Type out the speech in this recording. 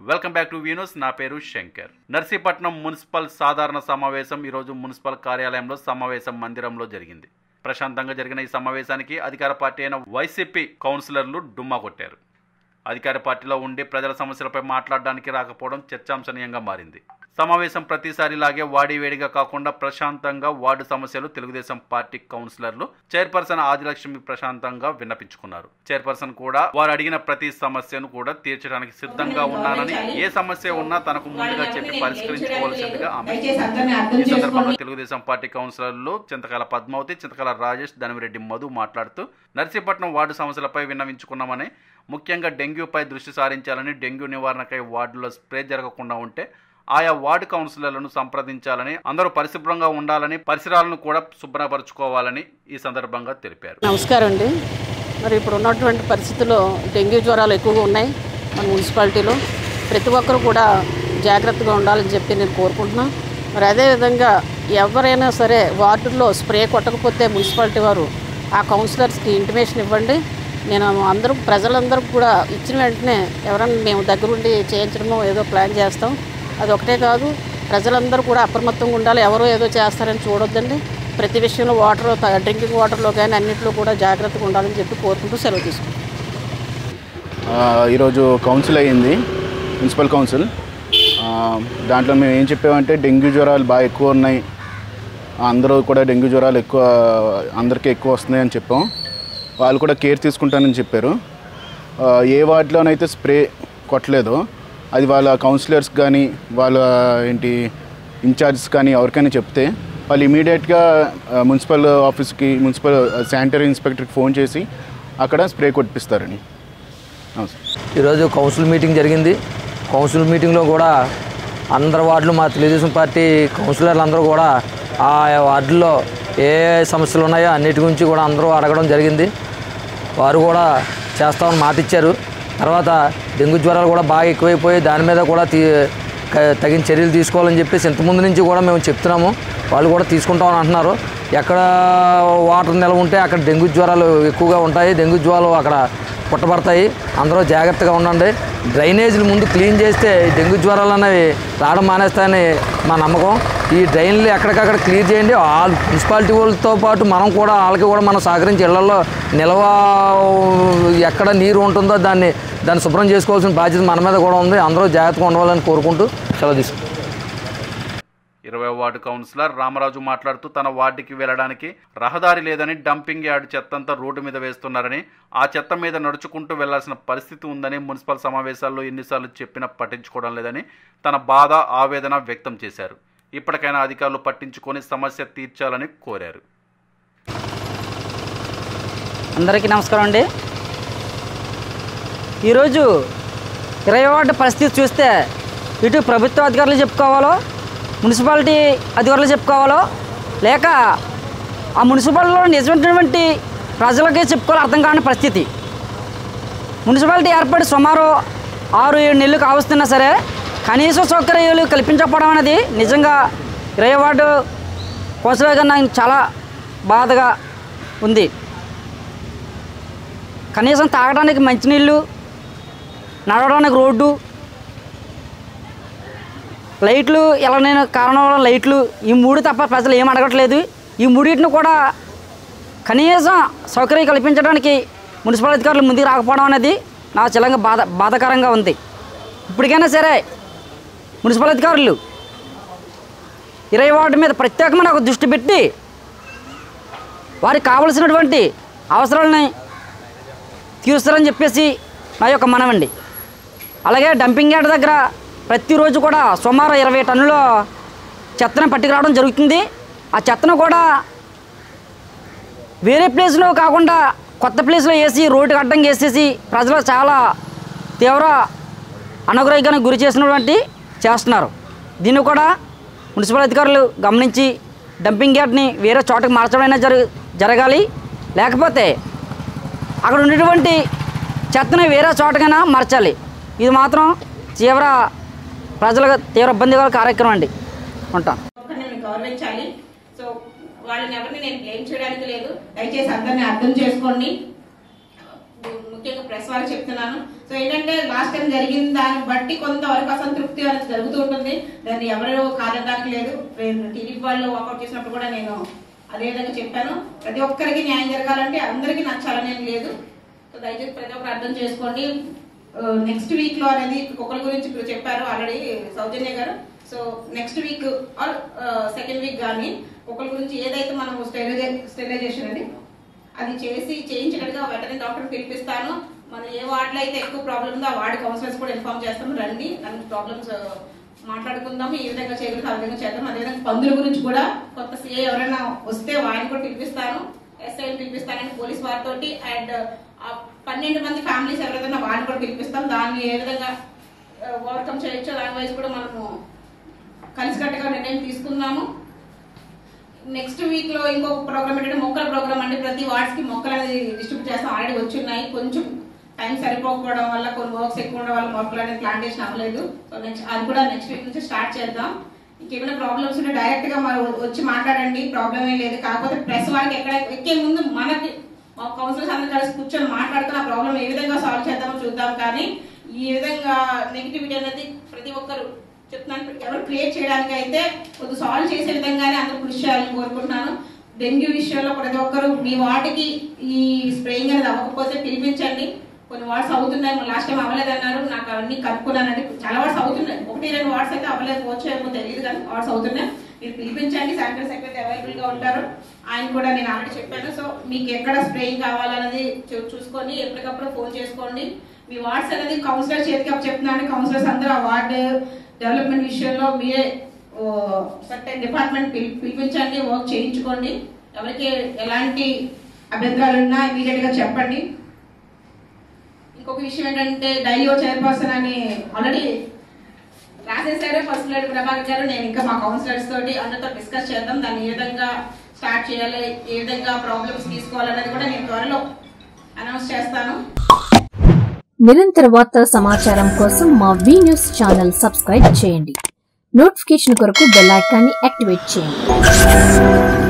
welcome back to Venus నా పేరు Shankar Narsipatnam municipal సాధారణ సమావేశం ఈరోజు మున్సిపల్ కార్యాలయంలో సమావేశం మందిరంలో జరిగింది ప్రశాంతంగా జరిగిన ఈ సమావేశానికి అధికార పార్టీ అయిన వైసీపీ కౌన్సిలర్లు డుమ్మా కొట్టారు అధికార పార్టీలో ఉండి ప్రజల సమస్యలపై మాట్లాడడానికి రాకపోవడం చర్చాంశనీయంగా మారింది సమావేశం ప్రతిసారిలాగే వాడివేడిగా కాకుండా ప్రశాంతంగా వార్డు సమస్యలు తెలుగుదేశం పార్టీ కౌన్సిలర్లు చైర్పర్సన్ ఆదిలక్ష్మి ప్రశాంతంగా విన్నపించుకున్నారు చైర్పర్సన్ కూడా వారు అడిగిన ప్రతి సమస్యను కూడా తీర్చడానికి సిద్ధంగా ఉన్నానని ఏ సమస్య ఉన్నా తనకు ముందుగా చెప్పి పరిష్కరించుకోవాల్సిందిగా ఆమె దయచేసి అందరినీ అర్థం ఈ సందర్భంగా చేసుకోండి తెలుగుదేశం పార్టీ కౌన్సిలర్లు చింతకాల పద్మావతి చింతకాల రాజేష్ ధనిమిరెడ్డి మధు మాట్లాడుతూ నర్సీపట్నం వార్డు సమస్యలపై విన్నవించుకున్నామని ముఖ్యంగా డెంగ్యూపై దృష్టి సారించాలని డెంగ్యూ నివారణకై వార్డులో స్ప్రే జరగకుండా ఉంటే ఆయా వార్డు కౌన్సిలర్లను సంప్రదించాలని అందరూ పరిశుభ్రంగా ఉండాలని పరిసరాలను కూడా శుభ్రపరచుకోవాలని ఈ సందర్భంగా తెలిపారు నమస్కారం అండి మరి ఇప్పుడు ఉన్నటువంటి పరిస్థితుల్లో డెంగ్యూ జ్వరాలు ఎక్కువగా ఉన్నాయి మన మున్సిపాలిటీలో ప్రతి ఒక్కరు కూడా జాగ్రత్తగా ఉండాలని చెప్పి నేను కోరుకుంటున్నాను మరి అదేవిధంగా ఎవరైనా సరే వార్డుల్లో స్ప్రే కొట్టకపోతే మున్సిపాలిటీ వారు ఆ కౌన్సిలర్స్కి ఇంటిమేషన్ ఇవ్వండి నేను అందరూ ప్రజలందరూ కూడా ఇచ్చిన వెంటనే ఎవరైనా మేము దగ్గరుండి చేయించడమో ఏదో ప్లాన్ చేస్తాం అది ఒకటే కాదు ప్రజలందరూ కూడా అప్రమత్తంగా ఉండాలి ఎవరో ఏదో చేస్తారని చూడొద్దండి ప్రతి విషయంలో వాటర్ డ్రింకింగ్ వాటర్లో కానీ అన్నింటిలో కూడా జాగ్రత్తగా ఉండాలని చెప్పి కోరుకుంటూ సెలవు తీసుకుంటాం ఆ, ఈరోజు కౌన్సిల్ అయ్యింది మున్సిపల్ కౌన్సిల్ ఆ, దాంట్లో మేము ఏం చెప్పామంటే డెంగ్యూ జ్వరాలు బాగా ఎక్కువ ఉన్నాయి అందరూ కూడా డెంగ్యూ జ్వరాలు ఎక్కువ అందరికీ ఎక్కువ వస్తున్నాయి అని చెప్పాం వాళ్ళు కూడా కేర్ తీసుకుంటానని చెప్పారు ఆ, ఏ వార్డులోనైతే స్ప్రే కొట్టలేదో అది వాళ్ళ కౌన్సిలర్స్ కానీ వాళ్ళ ఏంటి ఇన్ఛార్జెస్ కానీ ఎవరికైనా చెప్తే వాళ్ళు ఇమీడియట్గా మున్సిపల్ ఆఫీస్కి మున్సిపల్ శానిటరీ ఇన్స్పెక్టర్కి ఫోన్ చేసి అక్కడ స్ప్రే కొట్టిస్తారని నమస్తే ఈరోజు కౌన్సిల్ మీటింగ్ జరిగింది కౌన్సిల్ మీటింగ్లో కూడా అందరు వార్డులు మా తెలుగుదేశం పార్టీ కౌన్సిలర్లు అందరూ కూడా ఆ వార్డుల్లో ఏ ఏ సమస్యలు ఉన్నాయో అన్నిటి గురించి కూడా అందరూ అడగడం జరిగింది వారు కూడా చేస్తామని మాట ఇచ్చారు తర్వాత డెంగ్యూ జ్వరాలు కూడా బాగా ఎక్కువైపోయి దాని మీద కూడా తీ క- తగిన చర్యలు తీసుకోవాలని చెప్పేసి ఇంతకుముందు నుంచి కూడా మేము చెప్తున్నాము వాళ్ళు కూడా తీసుకుంటామని అంటున్నారు ఎక్కడ వాటర్ నిల్వ ఉంటే అక్కడ డెంగ్యూ జ్వరాలు ఎక్కువగా ఉంటాయి డెంగ్యూ జ్వరాలు అక్కడ పుట్టబడతాయి అందరూ జాగ్రత్తగా ఉండండి డ్రైనేజీలు ముందు క్లీన్ చేస్తే ఈ డెంగ్యూ జ్వరాలు అనేవి రావడం మానేస్తాయని మా నమ్మకం ఈ డ్రైన్లు ఎక్కడికక్కడ క్లియర్ చేయండి వాళ్ళ మున్సిపాలిటీ వాళ్ళతో పాటు మనం కూడా వాళ్ళకి కూడా మనం సహకరించి ఇళ్లలో నిల్వ ఎక్కడ నీరు ఉంటుందో దాన్ని దాన్ని శుభ్రం చేసుకోవాల్సిన బాధ్యత మన మీద కూడా ఉంది అందరూ జాగ్రత్తగా ఉండాలని కోరుకుంటూ సెలవు తీసుకుంటాం ఇరవై వార్డు కౌన్సిలర్ రామరాజు మాట్లాడుతూ తన వార్డుకి వెళ్ళడానికి రహదారి లేదని డంపింగ్ యార్డ్ చెత్తంతా రోడ్డు మీద వేస్తున్నారని ఆ చెత్త మీద నడుచుకుంటూ వెళ్లాల్సిన పరిస్థితి ఉందని మున్సిపల్ సమావేశాల్లో ఎన్నిసార్లు చెప్పినా పట్టించుకోవడం లేదని తన బాధ ఆవేదన వ్యక్తం చేశారు ఇప్పటికైనా అధికారులు పట్టించుకొని సమస్య తీర్చాలని కోరారు అందరికీ నమస్కారం అండి ఈరోజు ఇరవై వార్డు పరిస్థితి చూస్తే ఇటు ప్రభుత్వ అధికారులు చెప్పుకోవాలో మున్సిపాలిటీ అధికారులు చెప్పుకోవాలో లేక ఆ మున్సిపాలిటీలో నిజమైనటువంటి ప్రజలకే చెప్పుకోవాలి అర్థం కాని పరిస్థితి మున్సిపాలిటీ ఏర్పడి సుమారు ఆరు ఏడు నెలలు కావస్తున్నా సరే కనీస సౌకర్యాలు కల్పించకపోవడం అనేది నిజంగా ఇరవై వార్డు కౌన్సిలర్గా నాకు చాలా బాధగా ఉంది కనీసం తాగడానికి మంచినీళ్ళు నడవడానికి రోడ్డు లైట్లు ఎలా నేను కారణం వల్ల లైట్లు ఈ మూడు తప్ప ప్రజలు ఏం అడగట్లేదు ఈ మూడింటిని కూడా కనీసం సౌకర్యం కల్పించడానికి మున్సిపల్ అధికారులు ముందుకు రాకపోవడం అనేది నా చిలంగా బాధ బాధాకరంగా ఉంది ఇప్పటికైనా సరే మున్సిపల్ అధికారులు ఇరవై వార్డు మీద ప్రత్యేకమైన ఒక దృష్టి పెట్టి వారికి కావలసినటువంటి అవసరాలని తీరుస్తారని చెప్పేసి నా యొక్క మనవండి అలాగే డంపింగ్ యార్డ్ దగ్గర ప్రతిరోజు కూడా సుమారు ఇరవై టన్నుల చెత్తను పట్టుకురావడం జరుగుతుంది ఆ చెత్తను కూడా వేరే ప్లేస్లో కాకుండా కొత్త ప్లేస్లో వేసి రోడ్డుకి అడ్డంగా వేసేసి ప్రజలు చాలా తీవ్ర అనారోగ్యానికి గురి చేసినటువంటి చేస్తున్నారు దీన్ని కూడా మున్సిపల్ అధికారులు గమనించి డంపింగ్ యార్డ్ని వేరే చోటకి మార్చడమైనా జరు జరగాలి లేకపోతే అక్కడ ఉన్నటువంటి చెత్తని వేరే చోటకైనా మార్చాలి ఇది మాత్రం తీవ్ర ప్రజలకు తీవ్ర ఇబ్బందికర కార్యక్రమం అండి ఉంటాను ఒక్కరిని గౌరవించాలి సో వాళ్ళని ఎవరిని నేను బ్లేమ్ చేయడానికి లేదు దయచేసి అందరినీ అర్థం చేసుకోండి ముఖ్యంగా ప్రెస్ వాళ్ళకి చెప్తున్నాను సో ఏంటంటే లాస్ట్ టైం జరిగిన దాన్ని బట్టి కొంతవరకు అసంతృప్తి అనేది జరుగుతూ ఉంటుంది దాన్ని ఎవరు కాదనడానికి లేదు టీడీపీ వాళ్ళు వాకౌట్ చేసినప్పుడు కూడా నేను అదే విధంగా చెప్పాను ప్రతి ఒక్కరికి న్యాయం జరగాలంటే అందరికీ నచ్చాలని ఏం లేదు సో దయచేసి ప్రతి ఒక్కరు అర్థం చేసుకోండి నెక్స్ట్ వీక్ లో అనేది కుక్కల గురించి ఇప్పుడు చెప్పారు already Soujanya garu so next week or second week కానీ కుక్కల గురించి ఏదైతే మనం స్టెరిలైజే స్టెరిలైజేషన్ అని అది చేసి చేయించినట్టుగా వెటరీ డాక్టర్ పిలిపిస్తాను మన ఏ వార్డులో అయితే ఎక్కువ ప్రాబ్లం ఉందో ఆ వార్డు కౌన్సిలర్స్ కూడా ఇన్ఫార్మ్ చేస్తాము రండి దానికి ప్రాబ్లమ్స్ మాట్లాడుకుందాం ఈ విధంగా చేయగలిగితే ఆ విధంగా చేద్దాం అదేవిధంగా పందుల గురించి కూడా కొత్త సీఏ ఎవరైనా వస్తే వారిని కూడా పిలిపిస్తాను ఎస్ఐ పిలిపిస్తానని పోలీస్ వారితో అండ్ పన్నెండు మంది ఫ్యామిలీస్ ఎవరైతే వారిని కూడా పిలిపిస్తాం దాన్ని ఏ విధంగా ఓవర్కమ్ చేయొచ్చో దాని వైజ్ కూడా మనము కలిసికట్టుగా నిర్ణయం తీసుకుందాము నెక్స్ట్ వీక్ లో ఇంకొక ప్రోగ్రామ్ ఏంటంటే మొక్కల ప్రోగ్రామ్ అంటే ప్రతి వార్డ్స్ కి మొక్కలు అనేది డిస్ట్రిబ్యూట్ చేస్తాం ఆల్రెడీ వచ్చి ఉన్నాయి కొంచెం టైం సరిపోకపోవడం వల్ల కొన్ని వర్క్స్ ఎక్కువ ఉండడం వల్ల మొక్కలు అనేది ప్లాంటేషన్ అవ్వలేదు సో నెక్స్ట్ అది కూడా నెక్స్ట్ వీక్ నుంచి స్టార్ట్ చేద్దాం ఇంకేమైనా ప్రాబ్లమ్స్ ఉంటే డైరెక్ట్ గా మరి వచ్చి మాట్లాడండి ప్రాబ్లం ఏం లేదు కాకపోతే ప్రెస్ వారికి ఎక్కడ ఎక్కే ముందు మనకి మా కౌన్సిలర్స్ అందరూ కలిసి కూర్చొని మాట్లాడుకుని ఆ ప్రాబ్లం ఏ విధంగా సాల్వ్ చేద్దామో చూద్దాం కానీ ఈ విధంగా నెగిటివిటీ అనేది ప్రతి ఒక్కరు చెప్తున్నాను ఎవరు క్రియేట్ చేయడానికి అయితే కొద్ది సాల్వ్ చేసే విధంగానే అందరూ కృషి చేయాలని కోరుకుంటున్నాను డెంగ్యూ విషయంలో ప్రతి ఒక్కరు మీ వాటికి ఈ స్ప్రేయింగ్ అనేది అవ్వకపోతే పిలిపించండి కొన్ని వార్డ్స్ అవుతున్నాయి లాస్ట్ టైం అవ్వలేదన్నారు నాకు అవన్నీ కనుక్కున్నానండి చాలా వార్డ్స్ అవుతున్నాయి ఒకటి రెండు వార్డ్స్ అయితే అవ్వలేకపోవచ్చు ఏమో తెలియదు కానీ వార్డ్స్ అవుతున్నాయి మీరు పిలిపించండి శానిటరీ సెక్రటరీ అవైలబుల్ గా ఉంటారు ఆయన కూడా నేను ఆల్రెడీ చెప్పాను సో మీకు ఎక్కడ స్ప్రేయింగ్ కావాలన్నది చూ- చూసుకొని ఎప్పటికప్పుడు ఫోన్ చేసుకోండి మీ వార్డ్స్ అనేది కౌన్సిలర్ చేతికి అప్పు చెప్తున్నాను కౌన్సిలర్స్ అందరూ ఆ వార్డు డెవలప్మెంట్ విషయంలో మీరే సర్టెన్ డిపార్ట్మెంట్ పిలిపించండి వర్క్ చేయించుకోండి ఎవరికి ఎలాంటి అభ్యంతరాలు ఉన్నా ఇమీడియట్ గా చెప్పండి ఇంకొక విషయం ఏంటంటే డైలీఓ చైర్పర్సన్ అని ఆల్రెడీ రాసేసారు ఫస్ట్ లేడు ప్రభాకర్ గారు నేను ఇంకా మా కౌన్సిలర్స్ తోటి అందరితో డిస్కస్ చేద్దాం దాన్ని ఏ విధంగా స్టార్ట్ చేయాలి ఏ విధంగా ప్రాబ్లమ్స్ తీసుకోవాలనేది కూడా నేను త్వరలో అనౌన్స్ చేస్తాను నిరంతర వార్తా సమాచారం కోసం మా వి న్యూస్ ఛానల్ సబ్స్క్రైబ్ చేయండి నోటిఫికేషన్ కొరకు బెల్ ఐకాన్ని యాక్టివేట్ చేయండి